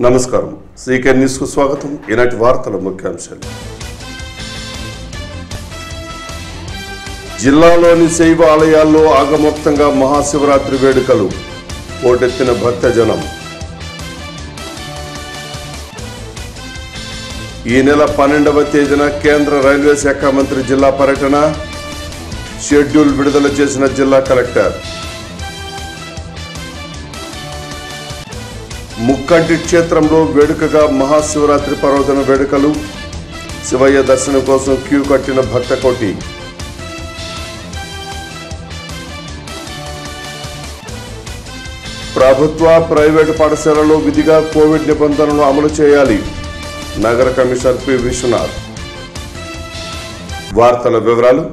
నమస్కారం CK news కు స్వాగతం ఈనాటి వార్తల ముఖ్యాంశాలు జిల్లాలోని శైవ ఆలయాల్లో ఆగమోక్తంగా మహాశివరాత్రి వేడుకలు పోటెత్తిన భక్తజనం ఈ నెల పన్నెండవ తేదీన కేంద్ర రైల్వే శాఖ మంత్రి జిల్లా పర్యటన షెడ్యూల్ విడుదల చేసిన జిల్లా కలెక్టర్ ముక్కంటి క్షేత్రంలో వేడుకగా మహాశివరాత్రి పర్వదిన వేడుకలు శివయ్య దర్శనం కోసం క్యూ కట్టిన భక్త కోటి ప్రభుత్వ ప్రైవేటు పాఠశాలలో విధిగా కోవిడ్ నిబంధనలు అమలు చేయాలి నగర కమిషనర్ పి విశ్వనాథ్ వార్తల వివరాలు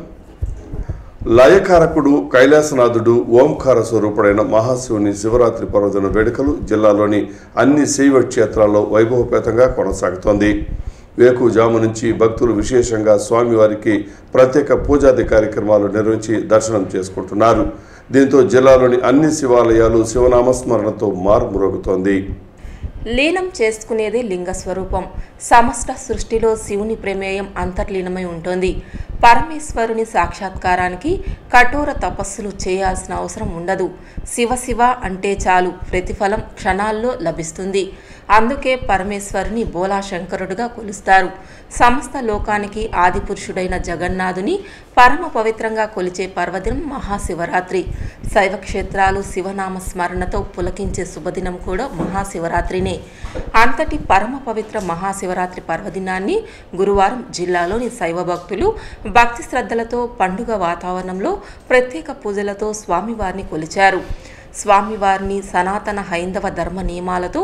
లయకారకుడు కైలాసనాథుడు ఓంకార స్వరూపుడైన మహాశివుని శివరాత్రి పర్వదిన వేడుకలు జిల్లాలోని అన్ని శైవ క్షేత్రాల్లో వైభవపేతంగా కొనసాగుతోంది వేకుజాము నుంచి భక్తులు విశేషంగా స్వామివారికి ప్రత్యేక పూజాది కార్యక్రమాలు నిర్వహించి దర్శనం చేసుకుంటున్నారు దీంతో జిల్లాలోని అన్ని శివాలయాలు శివనామస్మరణతో మారుమ్రోగుతోంది లీనం చేసుకునేదే లింగ స్వరూపం సమస్త సృష్టిలో శివుని ప్రమేయం అంతర్లీనమై ఉంటుంది పరమేశ్వరుని సాక్షాత్కారానికి కఠోర తపస్సులు చేయాల్సిన అవసరం ఉండదు శివ శివ అంటే చాలు ప్రతిఫలం క్షణాల్లో లభిస్తుంది అందుకే పరమేశ్వరుని బోలాశంకరుడుగా కొలుస్తారు సమస్త లోకానికి ఆదిపురుషుడైన జగన్నాథుని పరమ పవిత్రంగా కొలిచే పర్వదినం మహాశివరాత్రి శైవ క్షేత్రాలు శివనామ స్మరణతో పులకించే శుభదినం కూడా మహాశివరాత్రినే అంతటి పరమ పవిత్ర మహాశివరాత్రి పర్వదినాన్ని గురువారం జిల్లాలోని శైవ భక్తులు భక్తి శ్రద్ధలతో పండుగ వాతావరణంలో ప్రత్యేక పూజలతో స్వామివారిని కొలిచారు స్వామివారిని సనాతన హైందవ ధర్మ నియమాలతో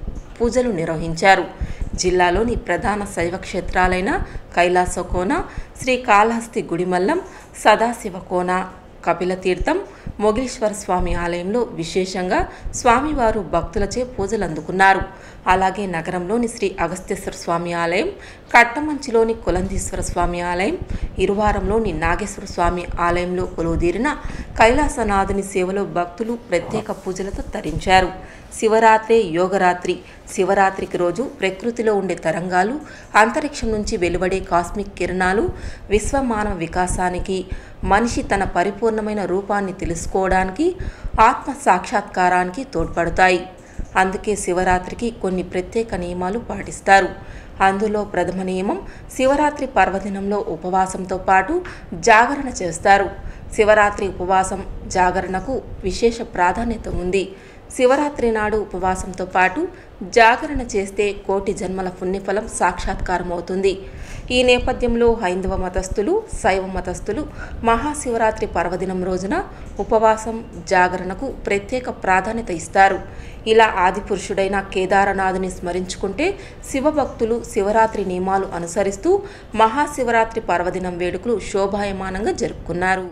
పూజలు నిర్వహించారు జిల్లాలోని ప్రధాన శైవ క్షేత్రాలైన కైలాసకోన శ్రీ కాళహస్తి గుడిమల్లం సదాశివకోన కపిలతీర్థం మొగిలీశ్వర స్వామి ఆలయంలో విశేషంగా స్వామివారు భక్తులచే పూజలు అందుకున్నారు అలాగే నగరంలోని శ్రీ అగస్త్యేశ్వర స్వామి ఆలయం కట్టమంచిలోని కులందీశ్వర స్వామి ఆలయం ఇరువారంలోని నాగేశ్వర స్వామి ఆలయంలో కొలువుదీరిన కైలాసనాథుని సేవలో భక్తులు ప్రత్యేక పూజలతో తరించారు శివరాత్రి యోగరాత్రి శివరాత్రికి రోజు ప్రకృతిలో ఉండే తరంగాలు అంతరిక్షం నుంచి వెలువడే కాస్మిక్ కిరణాలు విశ్వమానవ వికాసానికి మనిషి తన పరిపూర్ణమైన రూపాన్ని తెలుసుకోవడానికి ఆత్మ సాక్షాత్కారానికి తోడ్పడతాయి అందుకే శివరాత్రికి కొన్ని ప్రత్యేక నియమాలు పాటిస్తారు అందులో ప్రథమ నియమం శివరాత్రి పర్వదినంలో ఉపవాసంతో పాటు జాగరణ చేస్తారు శివరాత్రి ఉపవాసం జాగరణకు విశేష ప్రాధాన్యత ఉంది శివరాత్రి నాడు ఉపవాసంతో పాటు జాగరణ చేస్తే కోటి జన్మల పుణ్యఫలం సాక్షాత్కారం అవుతుంది ఈ నేపథ్యంలో హైందవ మతస్థులు శైవ మతస్థులు మహాశివరాత్రి పర్వదినం రోజున ఉపవాసం జాగరణకు ప్రత్యేక ప్రాధాన్యత ఇస్తారు ఇలా ఆదిపురుషుడైన కేదారనాథుని స్మరించుకుంటే శివభక్తులు శివరాత్రి నియమాలు అనుసరిస్తూ మహాశివరాత్రి పర్వదినం వేడుకలు శోభాయమానంగా జరుపుకున్నారు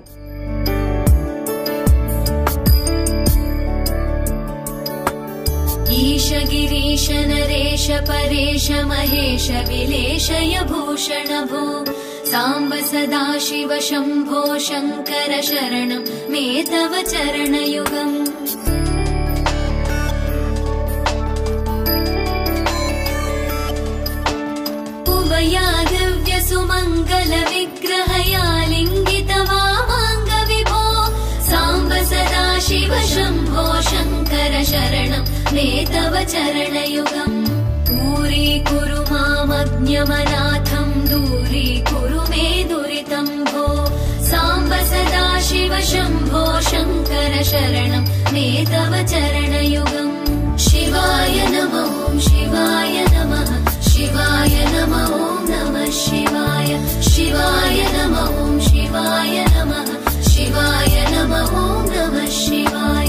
ईश गिरीश नरेश परेश महेश विलेशय भूषण भो साम्ब सदा शिव शम्भो शङ्कर शरणं मे तव चरणयुगम् उमया दिव्यसुमङ्गलविग्रहया लिङ्गितवामाङ्ग विभो साम्ब सदा शिव शम्भो शङ्कर शरणं मे तव चरणयुगम् दूरीकुरु मामज्ञमनाथं दूरीकुरु मे दुरितं भो साम्ब सदा शिव शम्भो शङ्कर शरणं मे तव चरणयुगम् शिवाय नमः ॐ शिवाय नमः शिवाय नमः ॐ नमः शिवाय शिवाय नमः ॐ शिवाय नमः शिवाय नमः ॐ नमः शिवाय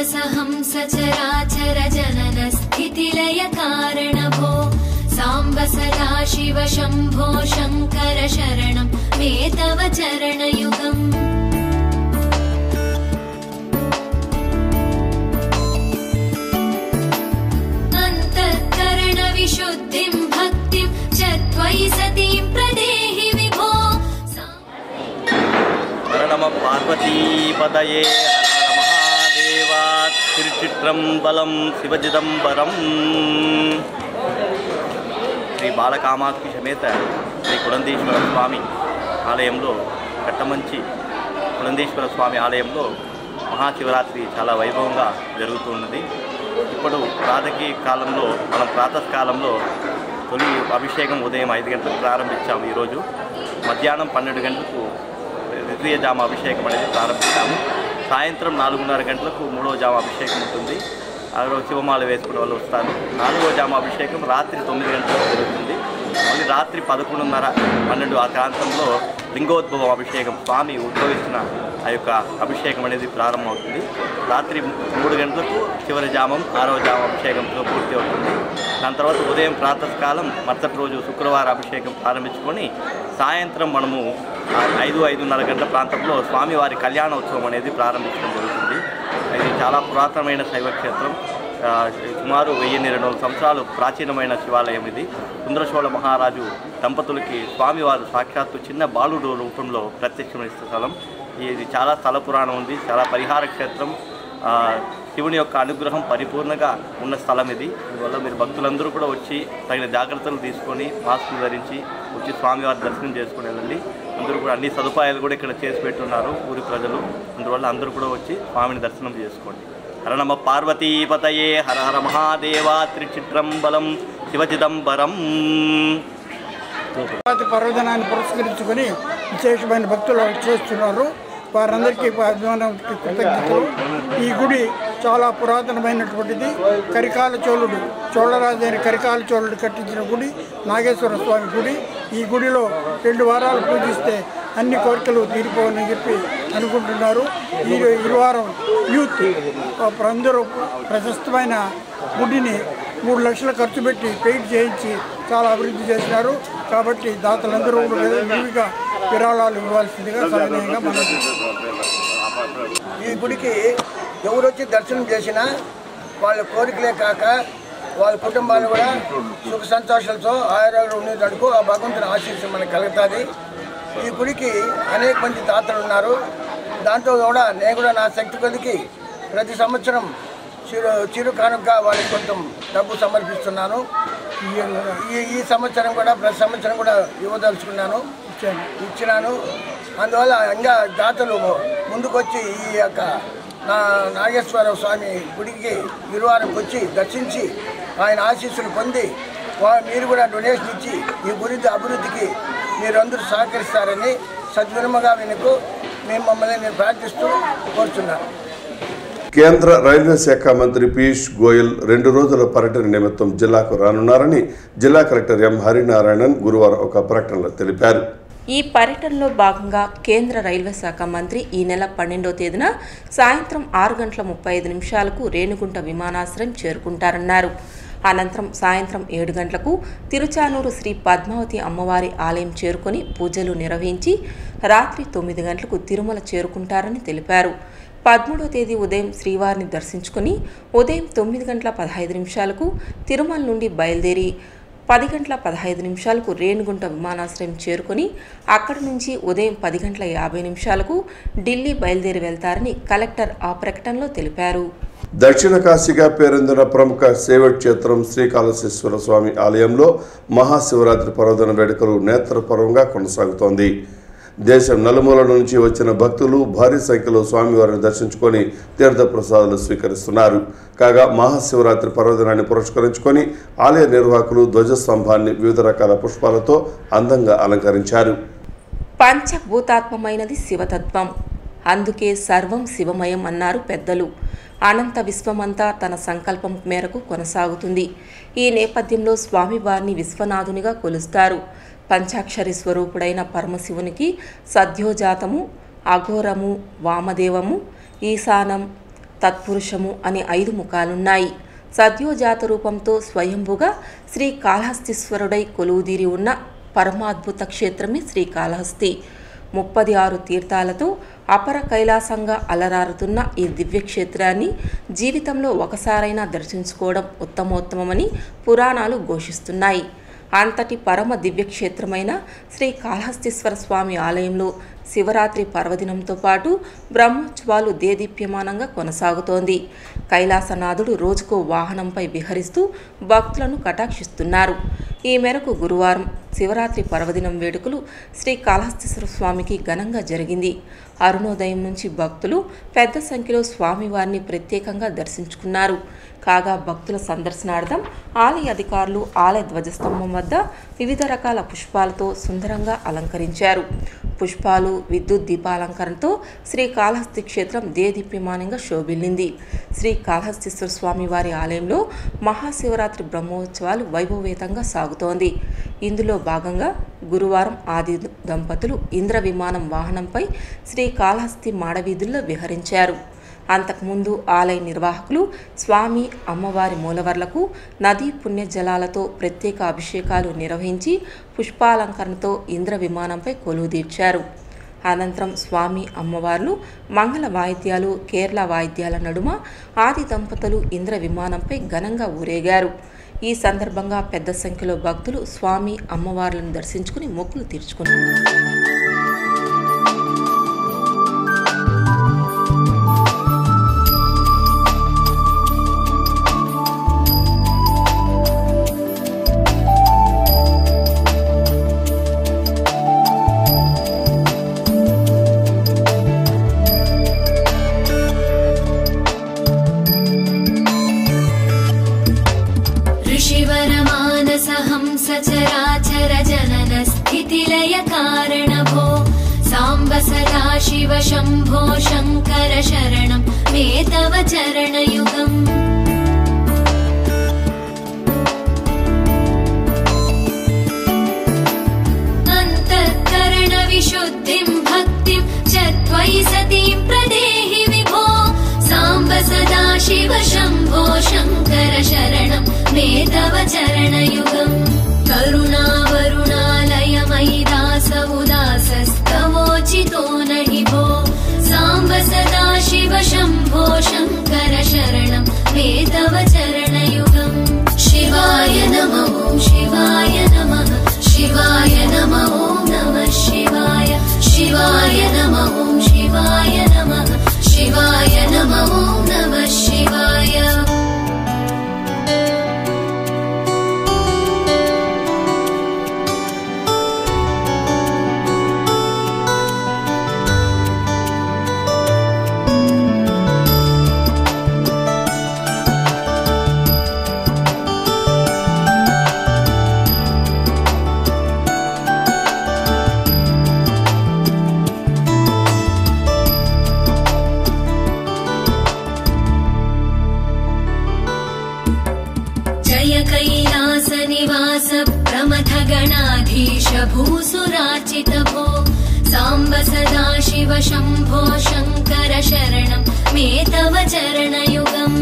मानसहंस चराचर जनन स्थितिलय कारणभो साम्ब सदा शिव शम्भो शङ्कर शरणं मे तव चरणयुगम् अन्तःकरणविशुद्धिं भक्तिं च त्वयि सतीं प्रदेहि विभो सा- హర నమ పార్వతీపదయే హర హర మహాదేవా తిరుచిట్రంబలం శివజిదంబరం శ్రీ బాలకామాక్షి సమేత శ్రీ కులందీశ్వర స్వామి ఆలయంలో కట్టమంచి కులందీశ్వర స్వామి ఆలయంలో మహాశివరాత్రి చాలా వైభవంగా జరుగుతున్నది ఇప్పుడు ప్రాతకి కాలంలో మనం ప్రాతకాలంలో తొలి అభిషేకం ఉదయం ఐదు గంటలకు ప్రారంభించాము ఈరోజు మధ్యాహ్నం పన్నెండు గంటలకు ద్వితీయ జామ అభిషేకం అనేది ప్రారంభిస్తాము సాయంత్రం నాలుగున్నర గంటలకు మూడవ జామ అభిషేకం ఉంటుంది ఆ రోజు శివమాల వేసుకునే వాళ్ళు వస్తారు నాలుగవ జామ అభిషేకం రాత్రి తొమ్మిది గంటలకు జరుగుతుంది మళ్ళీ రాత్రి పదకొండున్నర పన్నెండు ఆ ప్రాంతంలో లింగోద్భవం అభిషేకం స్వామి ఉద్భవిస్తున్న ఆ యొక్క అభిషేకం అనేది ప్రారంభమవుతుంది రాత్రి మూడు గంటలకు చివరి జామం ఆరవ జామం అభిషేకంతో పూర్తి అవుతుంది దాని తర్వాత ఉదయం ప్రాతకాలం మరుసటి రోజు శుక్రవారం అభిషేకం ప్రారంభించుకొని సాయంత్రం మనము ఆ, ఐదు ఐదున్నర గంటల ప్రాంతంలో స్వామివారి కళ్యాణోత్సవం అనేది ప్రారంభించడం జరుగుతుంది ఇది చాలా పురాతనమైన శైవ క్షేత్రం ఆ, సుమారు వెయ్యి రెండు వందల సంవత్సరాలు ప్రాచీనమైన శివాలయం ఇది సుందరచోళ మహారాజు దంపతులకి స్వామివారు సాక్షాత్తు చిన్న బాలుడు రూపంలో ప్రత్యక్షమైన స్థలం ఇది చాలా స్థల పురాణం ఉంది చాలా పరిహార క్షేత్రం ఆ, శివుని యొక్క అనుగ్రహం పరిపూర్ణంగా ఉన్న స్థలం ఇది అందువల్ల మీరు భక్తులందరూ కూడా వచ్చి తగిన జాగ్రత్తలు తీసుకొని మాస్కులు ధరించి వచ్చి స్వామివారి దర్శనం చేసుకుని వెళ్ళండి అందరూ కూడా అన్ని సదుపాయాలు కూడా ఇక్కడ చేసి పెట్టున్నారు ఊరి ప్రజలు అందువల్ల అందరూ కూడా వచ్చి స్వామిని దర్శనం చేసుకోండి హర నమ పార్వతీపతయే హర హర మహాదేవ త్రిచిత్రంబలం శివచిదంబరం తిరుపతి పర్వదినాన్ని పురస్కరించుకొని విశేషమైన భక్తులు చేస్తున్నారు వారందరికీ అభిమానానికి కృతజ్ఞతలు ఈ గుడి చాలా పురాతనమైనటువంటిది కరికాల చోళుడు చోళరాజు అయిన కరికాల చోళుడు కట్టించిన గుడి నాగేశ్వర స్వామి గుడి ఈ గుడిలో రెండు వారాలు పూజిస్తే అన్ని కోరికలు తీరిపోవని చెప్పి అనుకుంటున్నారు ఈ ఈ వారం యూత్ అందరూ ప్రశస్తమైన గుడిని మూడు లక్షలు ఖర్చు పెట్టి పెయింట్ చేయించి చాలా అభివృద్ధి చేసినారు కాబట్టి దాతలందరూ కూడా విరివిగా విరాళాలు ఇవ్వాల్సిందిగా సవినయంగా మనం ఈ గుడికి ఎవరు వచ్చి దర్శనం చేసినా వాళ్ళ కోరికలే కాక వాళ్ళ కుటుంబాలు కూడా సుఖ సంతోషాలతో ఆయురాలు ఉండేటందుకు ఆ భగవంతుని ఆశీస్సు మనకు కలుగుతుంది ఈ గుడికి అనేక మంది తాతలు ఉన్నారు దాంతో కూడా నేను కూడా నా శక్తి కొద్దికి ప్రతి సంవత్సరం చిరు చిరు కానుక వాళ్ళకి కొంచెం డబ్బు సమర్పిస్తున్నాను ఈ ఈ సంవత్సరం కూడా ప్రతి సంవత్సరం కూడా ఇవ్వదలుచుకున్నాను ఇచ్చాను ఇచ్చినాను అందువల్ల ఇంకా దాతలు ముందుకొచ్చి ఈ యొక్క నా నాగేశ్వర స్వామి గుడికి గురువారంకి వచ్చి దర్శించి ఆయన ఆశీస్సులు పొంది వా- మీరు కూడా డొనేషన్ ఇచ్చి ఈ గురి అభివృద్ధికి మీరందరూ సహకరిస్తారని సద్వినమగా వినకు మేము మమ్మల్ని నేను ప్రార్థిస్తూ కోరుతున్నాను కేంద్ర రైల్వే శాఖ మంత్రి పీయూష్ గోయల్ రెండు రోజుల పర్యటన నిమిత్తం జిల్లాకు రానున్నారని జిల్లా కలెక్టర్ ఎం హరినారాయణన్ గురువారం ఒక ప్రకటనలో తెలిపారు ఈ పర్యటనలో భాగంగా కేంద్ర రైల్వే శాఖ మంత్రి ఈ నెల పన్నెండో తేదీన సాయంత్రం ఆరు గంటల ముప్పై ఐదు నిమిషాలకు రేణుగుంట విమానాశ్రయం చేరుకుంటారన్నారు అనంతరం సాయంత్రం ఏడు గంటలకు తిరుచానూరు శ్రీ పద్మావతి అమ్మవారి ఆలయం చేరుకొని పూజలు నిర్వహించి రాత్రి తొమ్మిది గంటలకు తిరుమల చేరుకుంటారని తెలిపారు పదమూడో తేదీ ఉదయం శ్రీవారిని దర్శించుకుని ఉదయం తొమ్మిది గంటల పదహైదు నిమిషాలకు తిరుమల నుండి బయలుదేరి పది గంటల పదహైదు నిమిషాలకు రేణుగుంట విమానాశ్రయం చేరుకొని అక్కడి నుంచి ఉదయం పది గంటల యాభై నిమిషాలకు ఢిల్లీ బయలుదేరి వెళ్తారని కలెక్టర్ ఆ ప్రకటనలో తెలిపారు దక్షిణ కాశీగా పేరొందిన ప్రముఖ శైవ క్షేత్రం శ్రీకాళహస్తీశ్వర స్వామి ఆలయంలో మహాశివరాత్రి పర్వదిన వేడుకలు నేత్రపర్వంగా కొనసాగుతోంది దేశం నలుమూలల నుంచి వచ్చిన భక్తులు భారీ సంఖ్యలో స్వామివారిని దర్శించుకొని తీర్థప్రసాదాలు స్వీకరిస్తున్నారు కాగా మహాశివరాత్రి పర్వదినాన్ని పురస్కరించుకొని ఆలయ నిర్వాహకులు ధ్వజస్తంభాన్ని వివిధ రకాల పుష్పాలతో అందంగా అలంకరించారు పంచభూతాత్మమైనది శివతత్వం అందుకే సర్వం శివమయం అన్నారు పెద్దలు అనంత విశ్వమంతా తన సంకల్పం మేరకు కొనసాగుతుంది ఈ నేపథ్యంలో స్వామివారిని విశ్వనాథునిగా కొలుస్తారు పంచాక్షరి స్వరూపుడైన పరమశివునికి సద్యోజాతము అఘోరము వామదేవము ఈశానం తత్పురుషము అనే ఐదు ముఖాలున్నాయి సద్యోజాత రూపంతో స్వయంభుగా శ్రీ కాళహస్తీశ్వరుడై కొలువుదీరి ఉన్న పరమాద్భుత క్షేత్రమే శ్రీకాళహస్తి ముప్పది ఆరు తీర్థాలతో అపర కైలాసంగా అలరారుతున్న ఈ దివ్యక్షేత్రాన్ని జీవితంలో ఒకసారైనా దర్శించుకోవడం ఉత్తమోత్తమమని పురాణాలు ఘోషిస్తున్నాయి అంతటి పరమ దివ్యక్షేత్రమైన శ్రీ కాళహస్తీశ్వర స్వామి ఆలయంలో శివరాత్రి పర్వదినంతో పాటు బ్రహ్మోత్సవాలు దేదీప్యమానంగా కొనసాగుతోంది కైలాసనాథుడు రోజుకో వాహనంపై విహరిస్తూ భక్తులను కటాక్షిస్తున్నారు ఈ మేరకు గురువారం శివరాత్రి పర్వదినం వేడుకలు శ్రీ కాళహస్తీశ్వర స్వామికి ఘనంగా జరిగింది అరుణోదయం నుంచి భక్తులు పెద్ద సంఖ్యలో స్వామివారిని ప్రత్యేకంగా దర్శించుకున్నారు కాగా భక్తుల సందర్శనార్థం ఆలయ అధికారులు ఆలయ ధ్వజస్తంభం వద్ద వివిధ రకాల పుష్పాలతో సుందరంగా అలంకరించారు పుష్పాలు విద్యుత్ దీపాలంకరణతో శ్రీ కాళహస్తి క్షేత్రం దేదీప్యమానంగా శోభిల్లింది శ్రీ కాళహస్తీశ్వర స్వామి వారి ఆలయంలో మహాశివరాత్రి బ్రహ్మోత్సవాలు వైభవేతంగా సాగుతోంది ఇందులో భాగంగా గురువారం ఆది దంపతులు ఇంద్ర విమానం వాహనంపై శ్రీ కాళహస్తి మాడవీధుల్లో విహరించారు అంతకుముందు ఆలయ నిర్వాహకులు స్వామి అమ్మవారి మూలవర్లకు నదీ పుణ్యజలాలతో ప్రత్యేక అభిషేకాలు నిర్వహించి పుష్పాలంకరణతో ఇంద్ర విమానంపై కొలువుదీర్చారు అనంతరం స్వామి అమ్మవార్లు మంగళ వాయిద్యాలు కేరళ వాయిద్యాల నడుమ ఆది దంపతులు ఇంద్ర విమానంపై ఘనంగా ఊరేగారు ఈ సందర్భంగా పెద్ద సంఖ్యలో భక్తులు స్వామి అమ్మవార్లను దర్శించుకుని మొక్కులు తీర్చుకున్నారు ऋषिवरमानसहंस चराचर जनन स्थितिलय कारणभो साम्ब सदा शिव शम्भो शङ्कर शरणं मे तव चरणयुगम् अन्तःकरणविशुद्धिं भक्तिं च त्वयि सतीं प्रदेहि विभो साम्ब सदा शिव शम्भो शङ्कर शरणं मे तव चरणयुगम् करुणावरुणालयमयि दास उदासस्तवोचितो न हि भो साम्ब सदा शिव शम्भो शङ्कर शरणं मे तव चरणयुगम् शिवाय नमो शिवाय नमः शिवाय नमो नमः शिवाय शिवाय नमो शिवाय नमः शिवाय नमो नमः शिवाय जय कैलासनिवास प्रमथ गणाधीश भूसुरार्चित भो साम्ब सदा शिव शम्भो शङ्कर शरणं मे तव चरणयुगम्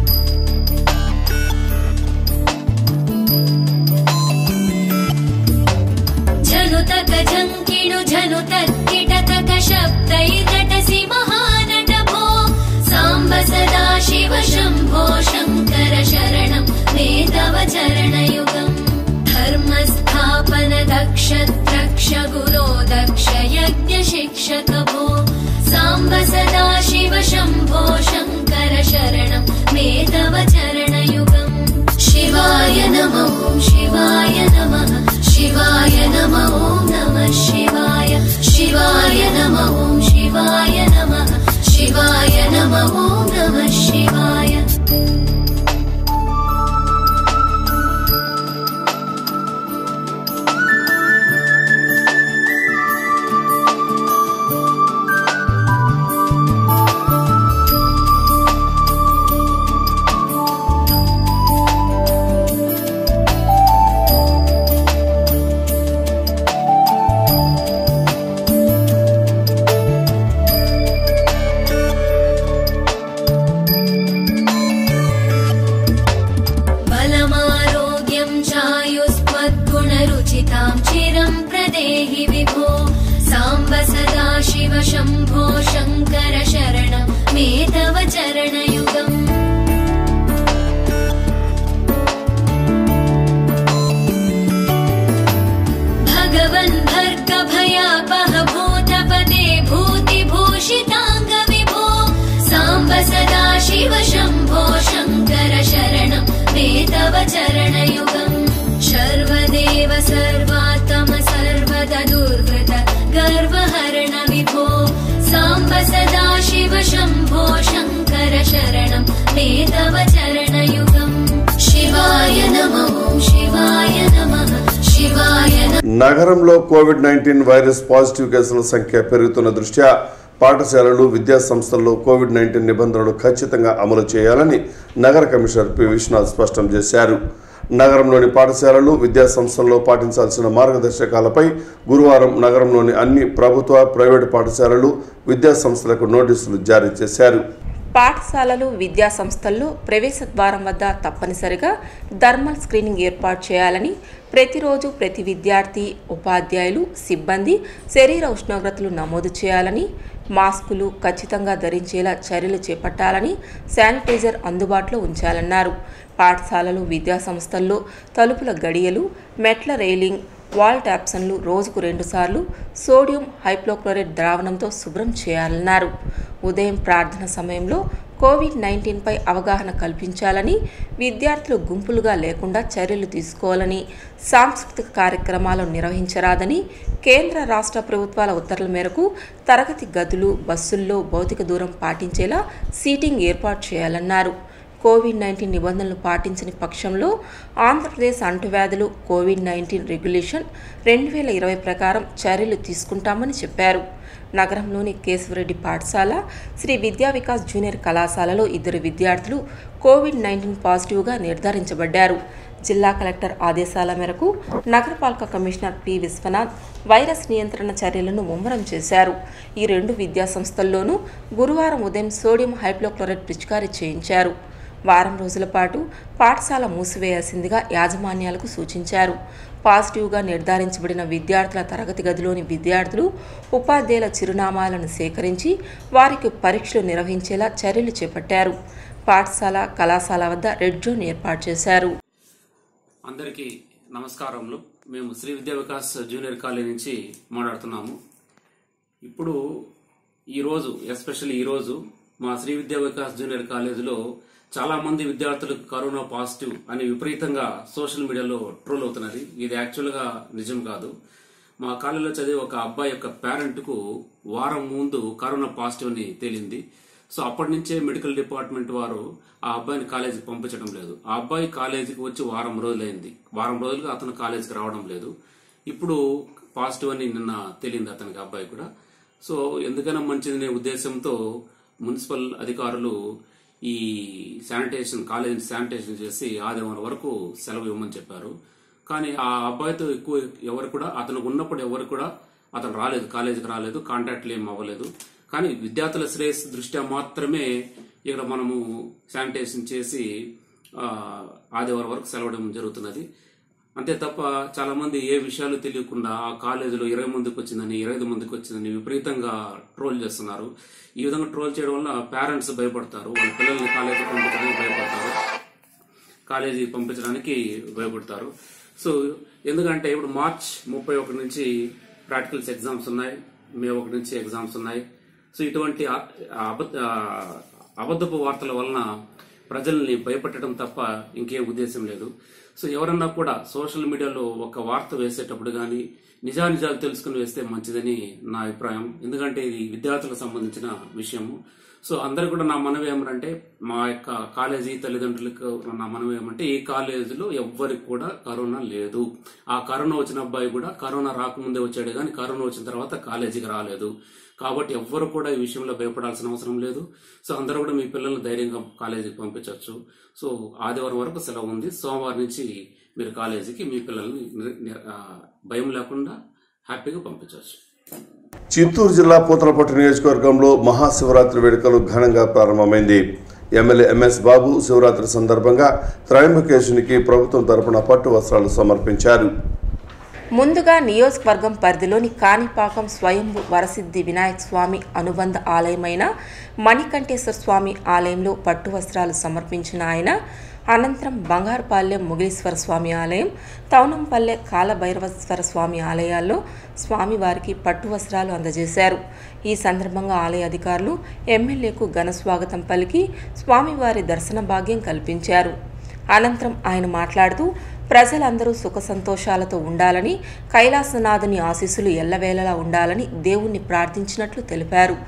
झनुतक झङ्किणु झनुतत्किटतक शब्दैर्नटसि महानट भो साम्ब सदा शिव शम्भो शङ्कर शरणं मे तव चरणयुगम् धर्मस्थापन दक्ष द्रक्ष गुरो दक्ष यज्ञ शिक्षक भो साम्ब सदा शिव शम्भो शङ्कर शरणं मे तव चरणयुगम् शिवाय नमो शिवाय नमः शिवाय नमो नमः शिवाय शिवाय नमो शिवाय नमः शिवाय नमो नमः शिवाय वन्दे तव चरणयुगम् शिवाय नमः शिवाय नमः शिवाय नमः నగరంలో కోవిడ్ నైన్టీన్ వైరస్ పాజిటివ్ కేసుల సంఖ్య పెరుగుతున్న దృష్ట్యా పాఠశాలలు విద్యా సంస్థల్లో కోవిడ్ నైన్టీన్ నిబంధనలు ఖచ్చితంగా అమలు చేయాలని నగర కమిషనర్ పి విశ్వనాథ్ స్పష్టం చేశారు నగరంలోని పాఠశాలలు విద్యా సంస్థల్లో పాటించాల్సిన మార్గదర్శకాలపై గురువారం నగరంలోని అన్ని ప్రభుత్వ ప్రైవేటు పాఠశాలలు విద్యా సంస్థలకు నోటీసులు జారీ చేశారు పాఠశాలలు విద్యా సంస్థల్లో ప్రవేశ ద్వారం వద్ద తప్పనిసరిగా థర్మల్ స్క్రీనింగ్ ఏర్పాటు చేయాలని ప్రతిరోజు ప్రతి విద్యార్థి ఉపాధ్యాయులు సిబ్బంది శరీర ఉష్ణోగ్రతలు నమోదు చేయాలని మాస్కులు ఖచ్చితంగా ధరించేలా చర్యలు చేపట్టాలని శానిటైజర్ అందుబాటులో ఉంచాలన్నారు పాఠశాలలు విద్యా సంస్థల్లో తలుపుల గడియలు మెట్ల రైలింగ్ వాల్ ట్యాప్సన్లు రోజుకు రెండుసార్లు సోడియం హైప్లోక్లోరైడ్ ద్రావణంతో శుభ్రం చేయాలన్నారు ఉదయం ప్రార్థన సమయంలో కోవిడ్ నైన్టీన్పై అవగాహన కల్పించాలని విద్యార్థులు గుంపులుగా లేకుండా చర్యలు తీసుకోవాలని సాంస్కృతిక కార్యక్రమాలు నిర్వహించరాదని కేంద్ర రాష్ట్ర ప్రభుత్వాల ఉత్తర్వుల మేరకు తరగతి గదులు బస్సుల్లో భౌతిక దూరం పాటించేలా సీటింగ్ ఏర్పాటు చేయాలన్నారు కోవిడ్ నైన్టీన్ నిబంధనలు పాటించని పక్షంలో ఆంధ్రప్రదేశ్ అంటువ్యాధులు కోవిడ్ నైన్టీన్ రెగ్యులేషన్ రెండు వేల ఇరవై ప్రకారం చర్యలు తీసుకుంటామని చెప్పారు నగరంలోని కేశవరెడ్డి పాఠశాల శ్రీ విద్యా వికాస్ జూనియర్ కళాశాలలో ఇద్దరు విద్యార్థులు కోవిడ్ నైన్టీన్ పాజిటివ్గా నిర్ధారించబడ్డారు జిల్లా కలెక్టర్ ఆదేశాల మేరకు నగరపాలక కమిషనర్ పి విశ్వనాథ్ వైరస్ నియంత్రణ చర్యలను ముమ్మరం చేశారు ఈ రెండు విద్యా సంస్థల్లోనూ గురువారం ఉదయం సోడియం హైప్లోక్లోరైడ్ పిచికారీ చేయించారు వారం రోజుల పాటు పాఠశాల మూసివేయాల్సిందిగా యాజమాన్యాలకు సూచించారు పాజిటివ్గా నిర్ధారించబడిన విద్యార్థుల తరగతి గదిలోని విద్యార్థులు ఉపాధ్యాయుల చిరునామాలను సేకరించి వారికి పరీక్షలు నిర్వహించేలా చర్యలు చేపట్టారు పాఠశాల కళాశాల వద్ద రెడ్ జోన్ ఏర్పాటు చేశారు అందరికీ నమస్కారములు మేము శ్రీ విద్యా వికాస్ జూనియర్ కాలేజ్ నుంచి మాట్లాడుతున్నాము ఇప్పుడు ఈరోజు ఎస్పెషల్లీ ఈరోజు మా శ్రీ విద్యా వికాస్ జూనియర్ కాలేజీలో చాలా మంది విద్యార్థులకు కరోనా పాజిటివ్ అని విపరీతంగా సోషల్ మీడియాలో ట్రోల్ అవుతున్నది ఇది యాక్చువల్గా నిజం కాదు మా కాలేజీలో చదివే ఒక అబ్బాయి యొక్క పేరెంట్ కు వారం ముందు కరోనా పాజిటివ్ అని తేలింది సో అప్పటి నుంచే మెడికల్ డిపార్ట్మెంట్ వారు ఆ అబ్బాయిని కాలేజీకి పంపించడం లేదు ఆ అబ్బాయి కాలేజీకి వచ్చి వారం రోజులైంది వారం రోజులుగా అతను కాలేజీకి రావడం లేదు ఇప్పుడు పాజిటివ్ అని నిన్న తేలింది అతనికి అబ్బాయి కూడా సో ఎందుకైనా మంచిదనే ఉద్దేశంతో మున్సిపల్ అధికారులు ఈ శానిటేషన్ కాలేజ్ శానిటేషన్ చేసి ఆదివారం వరకు సెలవు ఇవ్వమని చెప్పారు కానీ ఆ అబ్బాయితో ఎక్కువ ఎవరు కూడా అతను ఉన్నప్పుడు ఎవరు కూడా అతను రాలేదు కాలేజీకి రాలేదు కాంటాక్ట్లు ఏం అవ్వలేదు కానీ విద్యార్థుల శ్రేయస్సు దృష్ట్యా మాత్రమే ఇక్కడ మనము శానిటేషన్ చేసి ఆ, ఆదివారం వరకు సెలవడం జరుగుతున్నది అంతే తప్ప చాలా మంది ఏ విషయాలు తెలియకుండా ఆ కాలేజీలో ఇరవై మందికి వచ్చిందని ఇరవై ఐదు మందికి వచ్చిందని విపరీతంగా ట్రోల్ చేస్తున్నారు ఈ విధంగా ట్రోల్ చేయడం వల్ల పేరెంట్స్ భయపడతారు వాళ్ళ పిల్లల్ని కాలేజీ పంపించడానికి భయపడతారు కాలేజీ పంపించడానికి భయపడతారు సో ఎందుకంటే ఇప్పుడు మార్చ్ ముప్పై ఒకటి నుంచి ప్రాక్టికల్స్ ఎగ్జామ్స్ ఉన్నాయి మే ఒకటి నుంచి ఎగ్జామ్స్ ఉన్నాయి సో ఇటువంటి ఆ- అబద్ధ ఆ, అబద్ధపు వార్తల వలన ప్రజల్ని భయపెట్టడం తప్ప ఇంకే ఉద్దేశం లేదు సో ఎవరన్నా కూడా సోషల్ మీడియాలో ఒక వార్త వేసేటప్పుడు కానీ నిజానిజాలు తెలుసుకుని వేస్తే మంచిదని నా అభిప్రాయం ఎందుకంటే ఇది విద్యార్థులకు సంబంధించిన విషయము సో అందరు కూడా నా మనవి ఏమంటే మా యొక్క కాలేజీ తల్లిదండ్రులకు నా మనవి ఏమంటే ఈ కాలేజీలో ఎవ్వరికి కూడా కరోనా లేదు ఆ కరోనా వచ్చిన అబ్బాయి కూడా కరోనా రాకముందే వచ్చాడు కానీ కరోనా వచ్చిన తర్వాత కాలేజీకి రాలేదు కాబట్టి ఎవ్వరు కూడా ఈ విషయంలో భయపడాల్సిన అవసరం లేదు సో అందరూ కూడా మీ పిల్లల్ని ధైర్యంగా కాలేజీకి పంపించవచ్చు సో ఆదివారం వరకు సెలవు ఉంది సోమవారం నుంచి మీరు కాలేజీకి మీ పిల్లల్ని నిర్- నిర్- ఆ, భయం లేకుండా హ్యాపీగా పంపించవచ్చు చిత్తూరు జిల్లా పూతలపట్టు నియోజకవర్గంలో మహాశివరాత్రి వేడుకలు ఘనంగా ప్రారంభమైంది ఎమ్మెల్యే ఎంఎస్ బాబు శివరాత్రి సందర్భంగా త్రయంబకేశునికి ప్రభుత్వం తరపున పట్టు వస్త్రాలు సమర్పించారు ముందుగా నియోజకవర్గం పరిధిలోని కాణిపాకం స్వయంభు వరసిద్ధి వినాయక స్వామి అనుబంధ ఆలయమైన మణికంఠేశ్వర స్వామి ఆలయంలో పట్టు వస్త్రాలు సమర్పించిన ఆయన అనంతరం బంగారుపాలెం ముగిలీశ్వర స్వామి ఆలయం తౌనంపల్లె కాలభైరవేశ్వర స్వామి ఆలయాల్లో స్వామివారికి పట్టు వస్త్రాలు అందజేశారు ఈ సందర్భంగా ఆలయ అధికారులు ఎమ్మెల్యేకు ఘన స్వాగతం పలికి స్వామివారి దర్శన భాగ్యం కల్పించారు అనంతరం ఆయన మాట్లాడుతూ ప్రజలందరూ సుఖ సంతోషాలతో ఉండాలని కైలాసనాథుని ఆశీస్సులు ఎల్లవేళలా ఉండాలని దేవుణ్ణి ప్రార్థించినట్లు తెలిపారు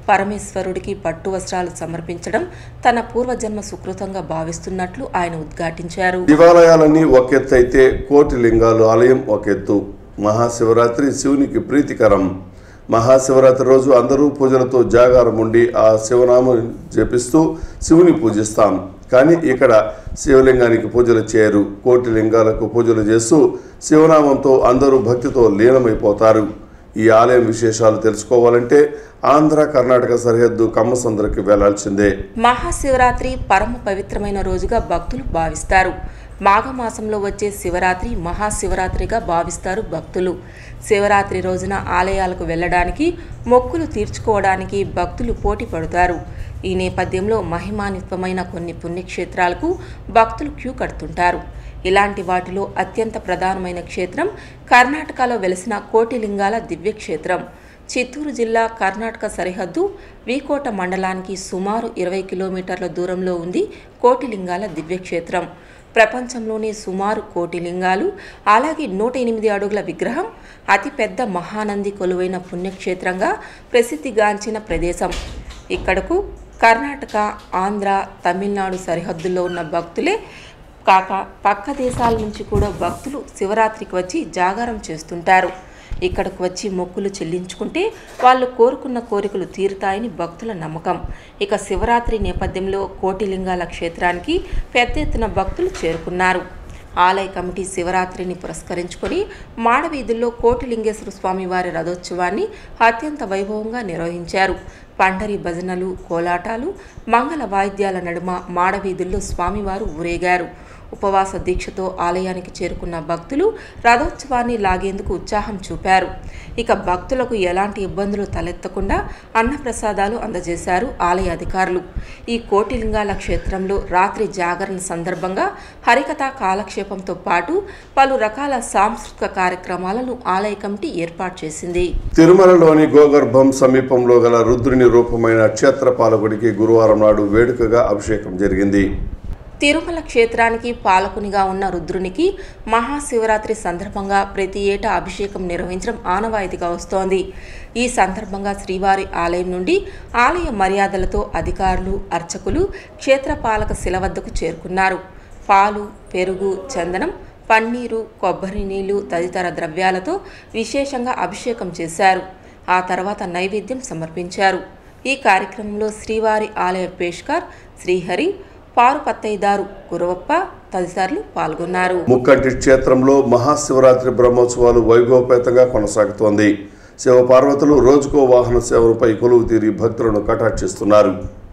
పరమేశ్వరుడికి పట్టు వస్త్రాలు సమర్పించడం తన పూర్వజన్మ సుకృతంగా భావిస్తున్నట్లు ఆయన ఉద్ఘాటించారు శివాలయాలన్నీ ఒక ఎత్తు అయితే కోటి లింగాలు ఆలయం ఒక ఎత్తు మహాశివరాత్రి శివునికి ప్రీతికరం మహాశివరాత్రి రోజు అందరూ పూజలతో జాగారం ఉండి ఆ శివనామం జపిస్తూ శివుని పూజిస్తాం కానీ ఇక్కడ శివలింగానికి పూజలు చేయరు కోటి లింగాలకు పూజలు చేస్తూ శివనామంతో అందరూ భక్తితో లీనమైపోతారు ఈ ఆలయం విశేషాలు తెలుసుకోవాలంటే ఆంధ్ర కర్ణాటక సరిహద్దు కమ్మసంద్రకి వెళ్లాల్సిందే మహాశివరాత్రి పరమ పవిత్రమైన రోజుగా భక్తులు భావిస్తారు మాఘమాసంలో వచ్చే శివరాత్రి మహాశివరాత్రిగా భావిస్తారు భక్తులు శివరాత్రి రోజున ఆలయాలకు వెళ్ళడానికి మొక్కులు తీర్చుకోవడానికి భక్తులు పోటీ పడతారు ఈ నేపథ్యంలో మహిమాన్వితమైన కొన్ని పుణ్యక్షేత్రాలకు భక్తులు క్యూ కడుతుంటారు ఇలాంటి వాటిలో అత్యంత ప్రధానమైన క్షేత్రం కర్ణాటకలో వెలిసిన కోటిలింగాల దివ్యక్షేత్రం చిత్తూరు జిల్లా కర్ణాటక సరిహద్దు వీకోట మండలానికి సుమారు ఇరవై కిలోమీటర్ల దూరంలో ఉంది కోటిలింగాల దివ్యక్షేత్రం ప్రపంచంలోనే సుమారు కోటి లింగాలు అలాగే నూట ఎనిమిది అడుగుల విగ్రహం అతిపెద్ద మహానంది కొలువైన పుణ్యక్షేత్రంగా ప్రసిద్ధిగాంచిన ప్రదేశం ఇక్కడకు కర్ణాటక ఆంధ్ర తమిళనాడు సరిహద్దుల్లో ఉన్న భక్తులే కాక పక్క దేశాల నుంచి కూడా భక్తులు శివరాత్రికి వచ్చి జాగారం చేస్తుంటారు ఇక్కడకు వచ్చి మొక్కులు చెల్లించుకుంటే వాళ్ళు కోరుకున్న కోరికలు తీరుతాయని భక్తుల నమ్మకం ఇక శివరాత్రి నేపథ్యంలో కోటిలింగాల క్షేత్రానికి పెద్ద ఎత్తున భక్తులు చేరుకున్నారు ఆలయ కమిటీ శివరాత్రిని పురస్కరించుకొని మాడవీధుల్లో కోటిలింగేశ్వర స్వామి వారి రథోత్సవాన్ని అత్యంత వైభవంగా నిర్వహించారు పండరి భజనలు కోలాటాలు మంగళ వాయిద్యాల నడుమ మాడవీధుల్లో స్వామివారు ఊరేగారు ఉపవాస దీక్షతో ఆలయానికి చేరుకున్న భక్తులు రథోత్సవాన్ని లాగేందుకు ఉత్సాహం చూపారు ఇక భక్తులకు ఎలాంటి ఇబ్బందులు తలెత్తకుండా అన్నప్రసాదాలు అందజేశారు ఆలయ అధికారులు ఈ కోటిలింగాల క్షేత్రంలో రాత్రి జాగరణ సందర్భంగా హరికథ కాలక్షేపంతో పాటు పలు రకాల సాంస్కృతిక కార్యక్రమాలను ఆలయ కమిటీ ఏర్పాటు చేసింది తిరుమలలోని గోగర్భం సమీపంలో గల రుద్రుని రూపమైన క్షేత్రపాలకుడికి గురువారం నాడు వేడుకగా అభిషేకం జరిగింది తిరుమల క్షేత్రానికి పాలకునిగా ఉన్న రుద్రునికి మహాశివరాత్రి సందర్భంగా ప్రతి ఏటా అభిషేకం నిర్వహించడం ఆనవాయితీగా వస్తోంది ఈ సందర్భంగా శ్రీవారి ఆలయం నుండి ఆలయ మర్యాదలతో అధికారులు అర్చకులు క్షేత్రపాలక శిల వద్దకు చేరుకున్నారు పాలు పెరుగు చందనం పన్నీరు కొబ్బరి నీళ్లు తదితర ద్రవ్యాలతో విశేషంగా అభిషేకం చేశారు ఆ తర్వాత నైవేద్యం సమర్పించారు ఈ కార్యక్రమంలో శ్రీవారి ఆలయ పేష్కార్ శ్రీహరి పారుపత్తైదారు గురవప్ప తదితరులు పాల్గొన్నారు ముక్కంటి క్షేత్రంలో మహాశివరాత్రి బ్రహ్మోత్సవాలు వైభవపేతంగా కొనసాగుతోంది శివపార్వతులు రోజుకో వాహన సేవలపై కొలువు తీరి భక్తులను కటాక్షిస్తున్నారు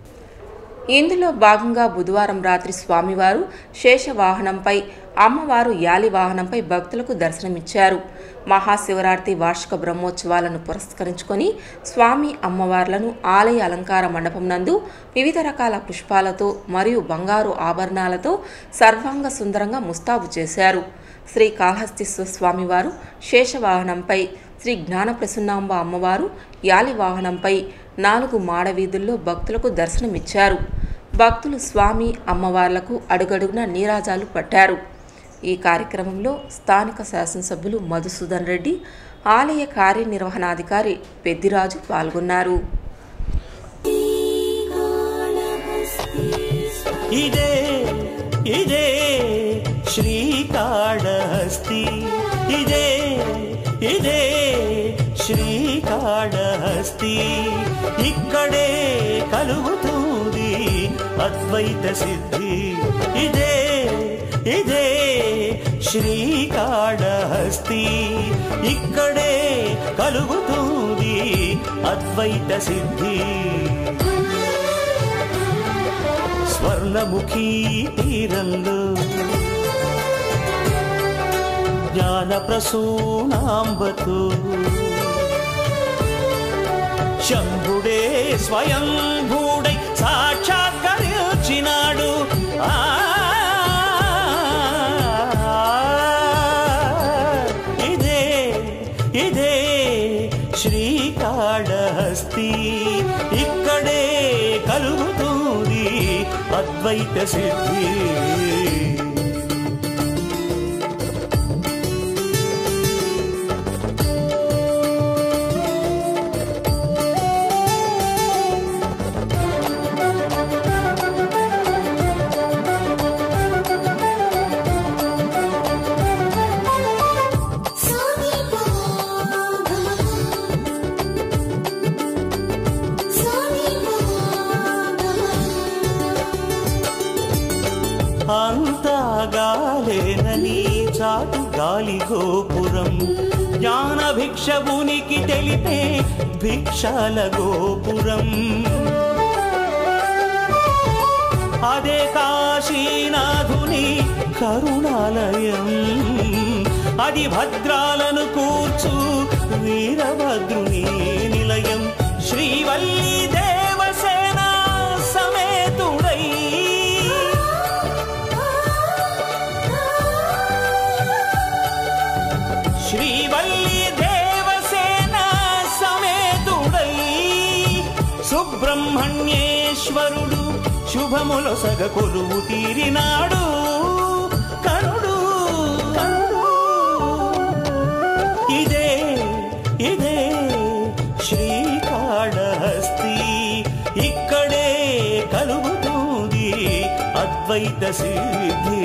ఇందులో భాగంగా బుధవారం రాత్రి స్వామివారు శేషవాహనంపై అమ్మవారు యాలి వాహనంపై భక్తులకు దర్శనమిచ్చారు మహాశివరాత్రి వార్షిక బ్రహ్మోత్సవాలను పురస్కరించుకొని స్వామి అమ్మవార్లను ఆలయ అలంకార మండపం నందు వివిధ రకాల పుష్పాలతో మరియు బంగారు ఆభరణాలతో సర్వాంగ సుందరంగా ముస్తాబు చేశారు శ్రీ కాళహస్తీశ్వర స్వామివారు శేషవాహనంపై శ్రీ జ్ఞానప్రసున్నాంబ అమ్మవారు యాలి వాహనంపై నాలుగు మాడవీధుల్లో భక్తులకు దర్శనమిచ్చారు భక్తులు స్వామి అమ్మవార్లకు అడుగడుగున నీరాజాలు పట్టారు ఈ కార్యక్రమంలో స్థానిక శాసనసభ్యులు మధుసూదన్ రెడ్డి ఆలయ కార్యనిర్వహణాధికారి పెద్దిరాజు పాల్గొన్నారు ఇదే ఇదే శ్రీకాళహస్తి ఇదే ఇదే శ్రీకాళహస్తి ఇక్కడే కలుగుతుంది అద్వైత సిద్ధి ఇదే ఇదే శ్రీకాళహస్తి ఇక్కడే కలుగుతుంది అద్వైత సిద్ధి స్వర్ణముఖీ తీరంలో జ్ఞాన ప్రసూనాంబతో శంభుడే స్వయంభూడై సాక్షాత్కరించినాడు ఆ ఇదే ఇదే శ్రీకాళహస్తి ఇక్కడే కలుగుతుంది అద్వైత సిద్ధి అంతా గాలేనని చాటు గాలి గోపురం జ్ఞాన భిక్ష ఉనికి తెలిపే భిక్షాల గోపురం అదే కాశీనాథుని కరుణాలయం అది భద్రాలను కూర్చు వీరభద్రుని నిలయం శ్రీవల్లి దేవసేన సమేతుడై శ్రీవల్లి దేవసేన సమేతుడై సుబ్రహ్మణ్యేశ్వరుడు శుభముల సగ కొలువు తీరినాడు కరుడు కరుడు ఇదే ఇదే శ్రీకాళహస్తి ఇక్కడే కలుగుతుంది అద్వైత సిద్ధి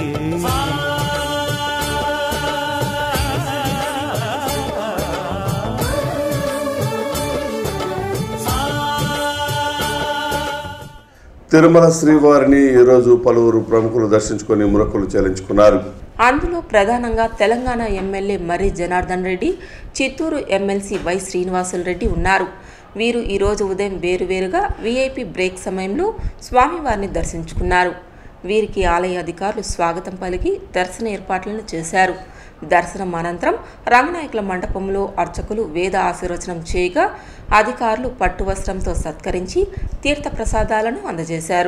తిరుమల శ్రీవారిని ఈరోజు పలువురు ప్రముఖులు దర్శించుకొని మురక్కులు చెల్లించుకున్నారు అందులో ప్రధానంగా Telangana MLA Marri Janardhan Reddy Chittoor MLC Y Srinivasulu Reddy ఉన్నారు వీరు ఈరోజు ఉదయం వేరువేరుగా వీఐపీ బ్రేక్ సమయంలో స్వామివారిని దర్శించుకున్నారు వీరికి ఆలయ అధికారులు స్వాగతం పలికి దర్శన ఏర్పాట్లను చేశారు దర్శనం అనంతరం రంగనాయకుల మండపంలో అర్చకులు వేద ఆశీర్వచనం చేయగా అధికారులు పట్టు వస్త్రంతో సత్కరించి తీర్థప్రసాదాలను అందజేశారు